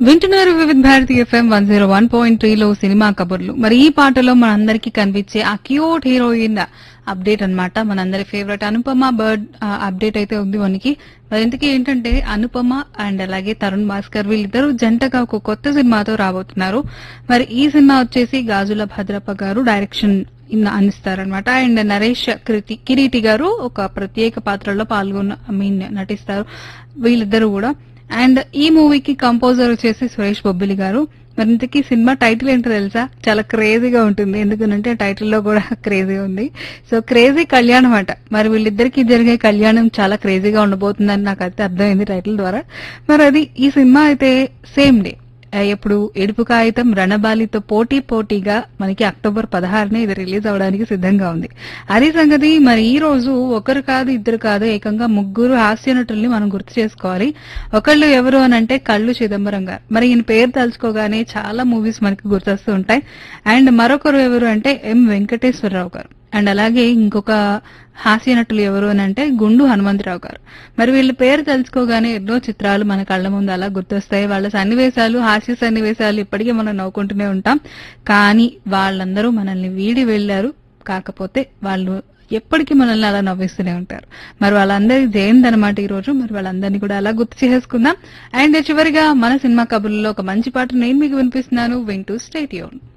వింటున్నారు Vividh Bharati FM one zero one point త్రీలో cinema కబుర్లు మరి ఈ పాటలో మనందరికీ కనిపించే ఆ క్యూట్ హీరోయిన్ అప్డేట్ అన్నమాట మనందరి ఫేవరెట్ అనుపమ బర్డ్ అప్డేట్ అయితే ఉంది మనకి మరి ఇంతకీ ఏంటంటే అనుపమ అండ్ అలాగే తరుణ్ భాస్కర్ వీళ్ళిద్దరూ జంటగా ఒక కొత్త సినిమాతో రాబోతున్నారు మరి ఈ సినిమా వచ్చేసి గాజుల భద్రప్ప గారు డైరెక్షన్ అందిస్తారనమాట అండ్ నరేష్ కృతి కిరీటి గారు ఒక ప్రత్యేక పాత్రలో పాల్గొన్న ఐ మీన్ నటిస్తారు వీళ్ళిద్దరూ కూడా అండ్ ఈ మూవీకి కంపోజర్ వచ్చేసి సురేష్ బొబ్బిలి గారు మరి ఇంతకీ సినిమా టైటిల్ ఏంటో తెలుసా చాలా క్రేజీగా ఉంటుంది ఎందుకంటే టైటిల్ లో కూడా క్రేజీ ఉంది సో క్రేజీ కళ్యాణం అంట మరి వీళ్ళిద్దరికి జరిగే కళ్యాణం చాలా క్రేజీగా ఉండబోతుందని నాకు అయితే అర్థమైంది టైటిల్ ద్వారా మరి అది ఈ సినిమా అయితే సేమ్ డే ఎప్పుడు ఎడుపు కాగితం రణబాలితో పోటీ పోటీగా మనకి అక్టోబర్ పదహారునే ఇది రిలీజ్ అవడానికి సిద్ధంగా ఉంది అది సంగతి మరి ఈ రోజు ఒకరు కాదు ఇద్దరు కాదు ఏకంగా ముగ్గురు హాస్య నటుల్ని మనం గుర్తు చేసుకోవాలి ఒకళ్ళు ఎవరు అని అంటే కళ్ళు చిదంబరం గారు మరి ఈయన పేరు తలుచుకోగానే చాలా మూవీస్ మనకి గుర్తొస్తూ ఉంటాయి అండ్ మరొకరు ఎవరు అంటే ఎం వెంకటేశ్వరరావు గారు అండ్ అలాగే ఇంకొక హాస్య నటులు ఎవరు అని అంటే గుండు హనుమంతరావు గారు మరి వీళ్ళ పేరు తెలుసుకోగానే ఎన్నో చిత్రాలు మన కళ్ళ ముందు అలా గుర్తొస్తాయి వాళ్ళ సన్నివేశాలు హాస్య సన్నివేశాలు ఇప్పటికీ మనం నవ్వుకుంటూనే ఉంటాం కానీ వాళ్ళందరూ మనల్ని వీడి వెళ్లారు కాకపోతే వాళ్ళు ఎప్పటికీ మనల్ని అలా నవ్విస్తూనే ఉంటారు మరి వాళ్ళందరి జయంతి అనమాట ఈ రోజు మరి వాళ్ళందరినీ కూడా అలా గుర్తు చేసుకుందాం అండ్ చివరిగా మన సినిమా కబుర్లలో ఒక మంచి పాట నేను మీకు వినిపిస్తున్నాను వింటూ స్టేట్ యూన్